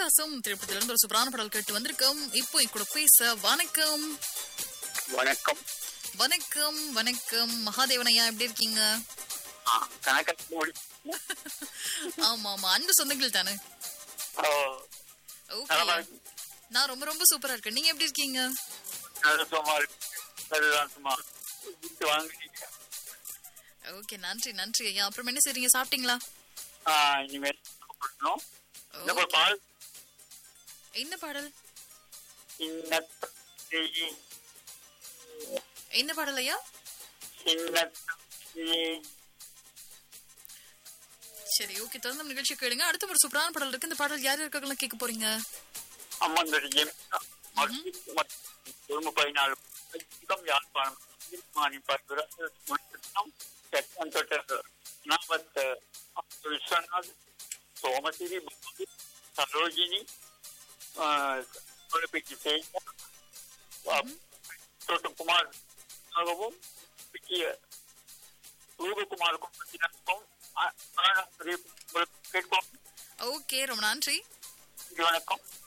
ஆகாசம் திரைப்படத்துல இருந்து ஒரு சூப்பரான பாடல் கேட்டு வந்திருக்கோம் இப்போ என் கூட பேச வணக்கம் வணக்கம் வணக்கம் வணக்கம் மகாதேவன் ஐயா எப்படி இருக்கீங்க ஆ, கணக்கு முடி ஆமா ஆமா அன்பு சொந்தங்கள் தானே ஓ, ஓகே நலமா இருக்கு. நான் ரொம்ப ரொம்ப சூப்பரா இருக்கேன் நீங்க எப்படி இருக்கீங்க நல்ல சும்மா இருக்கு. அதுதான் சும்மா வீட்டு வாங்கிட்டீங்க ஓகே நன்றி நன்றி ஐயா அப்புறம் என்ன செய்றீங்க சாப்பிட்டீங்களா ஆ, இனிமேல் சாப்பிடணும். இந்த ஒரு Okay. பால் என்ன பாடல் சின்னத்தை என்ன பாடல் ஐயா சின்னத்தை சரி ஓகே தொடர்ந்து நிகழ்ச்சி கேளுங்க அடுத்த ஒரு சூப்பரான பாடல் இருக்கு இந்த பாடல் யார் இருக்காங்கலாம் கேட்க போறீங்க அம்மந்தரியம் குடும்ப பதினாலு அதிகம் யாழ்ப்பாணம் மாணி பருவம் செக்கன் தொட்ட நாமத் விஸ்வநாத் சோமசிரி பாபு சரோஜினி தொலைபேசி குமார் ஆகவும் விக்கிய ரூபகுமார் குடும்பத்தினருக்கும் கேட்போம் ஓகே ரொம்ப நன்றி வணக்கம்